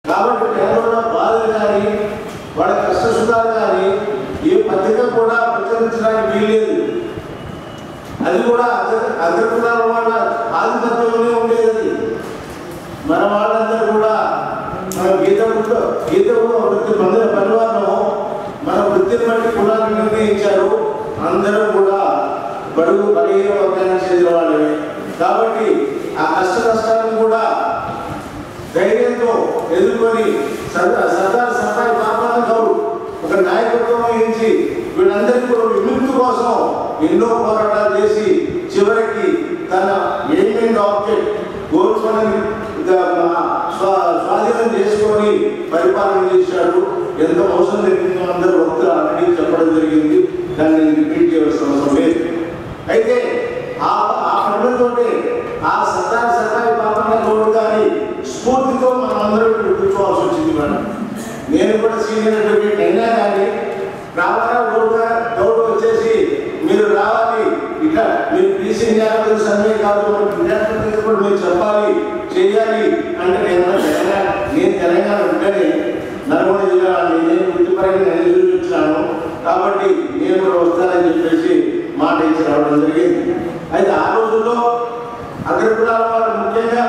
కాబట్టి పేదల బాధలు కానీ వాళ్ళ కష్ట సుఖాలు కానీ ఏ పత్రిక కూడా ప్రచురించడానికి వీల్లేదు అది కూడా అగ్ర అగ్రకులాల వాళ్ళ ఆధిపత్యంలోనే ఉండేది అది. మన వాళ్ళందరూ కూడా మన గీతముతో గీతము వృత్తి మందిర పరివారం మన వృత్తిని బట్టి కులాన్ని నిర్ణయించారు అందరూ కూడా బడుగు బలహీన వర్గానికి చెందిన వాళ్ళే కాబట్టి ఆ కష్ట నష్టాలను కూడా ధైర్యంతో ఎదుర్కొని సర్దార్ సర్దార్ సర్దార్ బాబాను గౌడ్ ఒక నాయకత్వం వహించి వీళ్ళందరికీ కూడా విముక్తి కోసం ఎన్నో పోరాటాలు చేసి చివరికి తన ఎయిమ్ అండ్ ఆబ్జెక్ట్ గోల్ఫోన్ స్వాధీనం చేసుకొని పరిపాలన చేశాడు ఎంత మోసం జరిగిందో అందరూ భక్తులు ఆల్రెడీ చెప్పడం జరిగింది దాన్ని నేను రిపీట్ చేయవలసిన అవసరం లేదు అయితే ఆ ఆ పండుగతోటే ఆ సర్దార్ సర్దార్ పాపన్న గౌడ్ గారి స్ఫూర్తితో మనం అందరం ఇక్కడ కూర్చోవాల్సి వచ్చింది మేడం నేను కూడా సీనియర్ అడ్వకేట్ అయినా కానీ రామారావు గౌడ్ గారు గౌడ్ వచ్చేసి మీరు రావాలి ఇట్లా మీరు బీసీ న్యాయపతి సర్వే కాదు మరి విద్యార్థులకి కూడా మీరు చెప్పాలి చేయాలి అంటే నేను కూడా తెలంగాణ నేను తెలంగాణ ఉంటేనే నల్గొండ జిల్లా నేను వృత్తిపరంగా నేను ఎదురు చూస్తున్నాను కాబట్టి నేను కూడా వస్తానని చెప్పేసి మాట ఇచ్చి రావడం జరిగింది అయితే ఆ రోజుల్లో అగ్రకులాల వారు ముఖ్యంగా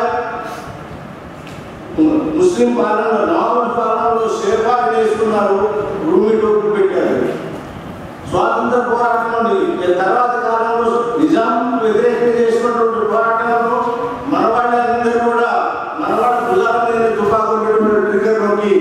ముస్లిం పాలనలో నావల్ పాలనలో షేర్పాటు చేసుకున్నారు భూమి టోపులు పెట్టారు స్వాతంత్ర పోరాటంలో తర్వాత కాలంలో నిజాం వ్యతిరేకంగా చేసినటువంటి పోరాటంలో మన వాళ్ళందరూ కూడా మన వాళ్ళ భుజాల మీద తుపాకులు పెట్టుకున్న ట్రిగ్గర్లోకి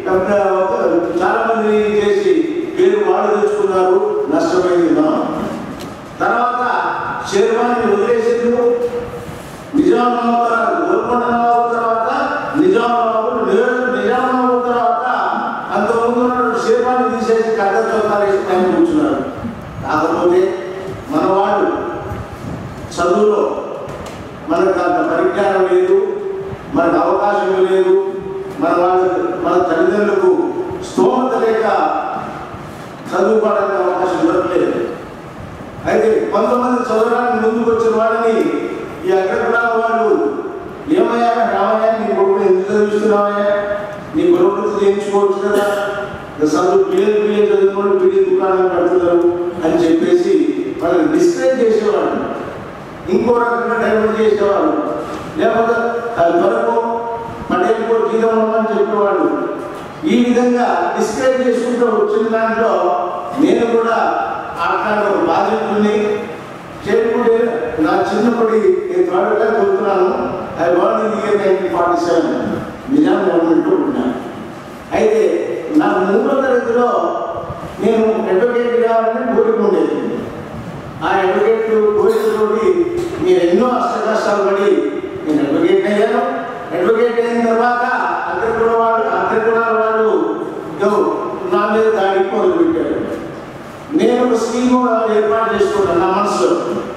చాలా మంది చేసి పేరు వాళ్ళు తెచ్చుకున్నారు నష్టమైంది మనం తర్వాత శర్వాన్ని వదిలేసేందుకు నిజాం నవాబు తర్వాత గోల్కొండ నవాబు తర్వాత నిజాం నవాబు నిజాం నిజాం నవాబు తర్వాత అంతకుముందు ఉన్నటువంటి శర్వాన్ని తీసేసి కథ చౌకాలు వేసి పైన కూర్చున్నారు కాకపోతే మన వాళ్ళు చదువులో మనకు అంత పరిజ్ఞానం లేదు మనకు అవకాశం లేదు మన వాళ్ళ మన తల్లిదండ్రులకు స్తోమత లేక చదువుకోవడానికి అవకాశం దొరకలేదు అయితే కొంతమంది చదవడానికి ముందుకు వచ్చిన వాళ్ళని ఈ అగ్రకులాల వాళ్ళు ఏమయ్యా రామయ్యా నీ కొడుకు ఎందుకు చదివిస్తున్నావయ్యా నీ కొడుకు చేయించుకోవచ్చు కదా ఇంకా చదువు పిల్లలు పిల్లలు చదువుకోండి పిల్లలు దుకాణం పెడుతున్నారు అని చెప్పేసి వాళ్ళని డిస్కరేజ్ చేసేవాళ్ళు ఇంకో రకంగా డైవర్ట్ చేసేవాళ్ళు లేకపోతే అది వరకు పడేళ్ళకో జీతం ఉండమని చెప్పేవాళ్ళు ఈ విధంగా డిస్కరేజ్ చేసుకుంటూ వచ్చిన దాంట్లో నేను కూడా అట్లాంటి ఒక బాధ్యతని చేరుకుంటే నా చిన్నప్పటి నేను థర్డ్ క్లాస్ చదువుతున్నాను I word in year nineteen forty seven Nizam గవర్నమెంట్లో ఉన్నాను అయితే నా మూడో తరగతిలో నేను అడ్వకేట్ కావాలని కోరిక ఉండేది ఆ అడ్వకేట్ కోరికతోటి నేను ఎన్నో అష్ట కష్టాలు పడి నేను అడ్వకేట్ అయ్యాను అడ్వకేట్ అయిన తర్వాత అగ్రకుల వాళ్ళు అగ్రకులాల వాళ్ళు ఇదో నా మీద దాడికి మొదలుపెట్టారు నేను ఒక స్కీమ్ ఏర్పాటు చేసుకున్నాను నా మనసులో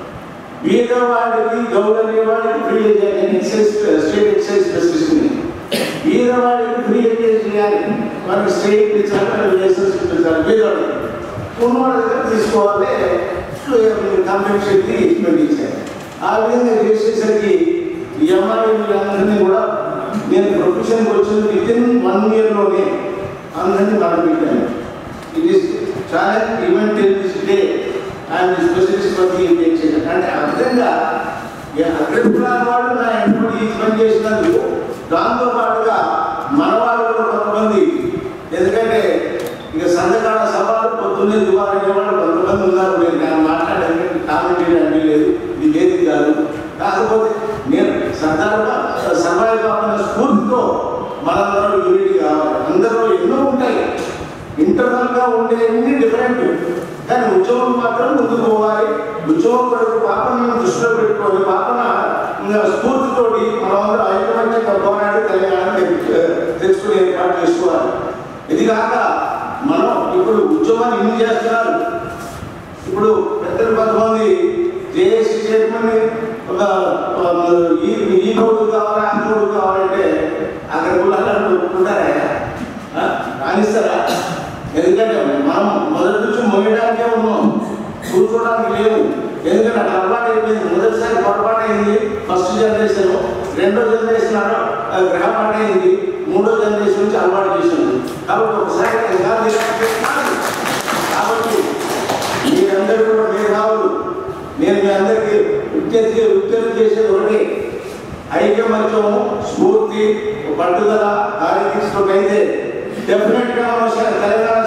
బీదవాడికి గౌరవ వాడికి ఫ్రీ చేయాలి ఎక్సైజ్ స్టేట్ ఎక్సైజ్ స్పెసిఫిక్ని బీదవాడికి ఫ్రీ ఎక్సైజ్ చేయాలి మనకి స్టేట్ ఇచ్చారు లైసెన్స్ ఇప్పించాలి బీదవాడికి ఉన్నవాడి దగ్గర తీసుకోవాలి కంపెనీ శక్తి ఇచ్చారు ఆ విధంగా చేసేసరికి ఈ అమ్మాయిలందరినీ కూడా నేను ప్రొఫెషన్కి వచ్చిన విత్ ఇన్ వన్ ఇయర్లోనే అందరినీ మనం పెట్టాను it is challenge event till this day and specialist for the injection అంటే ఆ విధంగా అగ్రకులాల వాళ్ళు నా ఎంపీ పని చేసినందుకు దాంతో పాటుగా మన వాళ్ళు కూడా కొంతమంది ఎందుకంటే ఇక సంఘకాల సభలు పొద్దున్నే దువారనే వాళ్ళు కొంతమంది ఉన్నారు నేను నేను మాట్లాడడానికి కామెంట్ చేయడానికి లేదు ఇది ఏది కాదు కాకపోతే నేను సర్దారుగా సర్వాయి కావాలన్న స్ఫూర్తితో మనందరూ యూనిటీ కావాలి అందరూ ఎన్నో ఉంటాయి ఇంటర్నల్ గా ఉండేవన్నీ డిఫరెంట్ కానీ ఉద్యోగం మాత్రం ముందుకు పోవాలి ఉద్యోగం కొరకు పాపను దృష్టిలో పెట్టుకోవాలి పాపన ఇంకా స్ఫూర్తితోటి మనమందరం ఐకమత్యంగా పోరాడి తెలంగాణ తెచ్చుకుని ఏర్పాటు చేసుకోవాలి ఇది కాక మనం ఇప్పుడు ఉద్యోగాన్ని ఇన్ని చేస్తున్నారు ఇప్పుడు పెద్దలు కొంతమంది జేఏసీ చైర్మన్ ఒక ఒక ఈ ఈ రోడ్డు కావాలి ఆ రోడ్డు కావాలంటే అక్కడ కులాలను ఒప్పుకుంటారా ఆ? రాణిస్తారా ఎందుకంటే మనం మొదటి నుంచి మోయడానికే ఉన్నాం కూర్చోడానికి లేవు ఎందుకంటే అక్కడ అలవాటు అయిపోయింది మొదటిసారి పొరపాటు అయింది ఫస్ట్ జనరేషన్ రెండో జనరేషన్ ఆ, గ్రహం అనేది మూడో జనరేషన్ నుంచి అలవాటు చేసింది కాబట్టి ఒకసారి అది కాదు, ఇది కాదు. కాబట్టి మీరందరూ కూడా మేధావులు నేను మీ అందరికీ విజ్ఞప్తి విజ్ఞప్తి చేసేది ఒకటి ఐకమత్యము స్ఫూర్తి పట్టుదల కార్యక్రమం అయితే డెఫినెట్ గా మన తెలంగాణ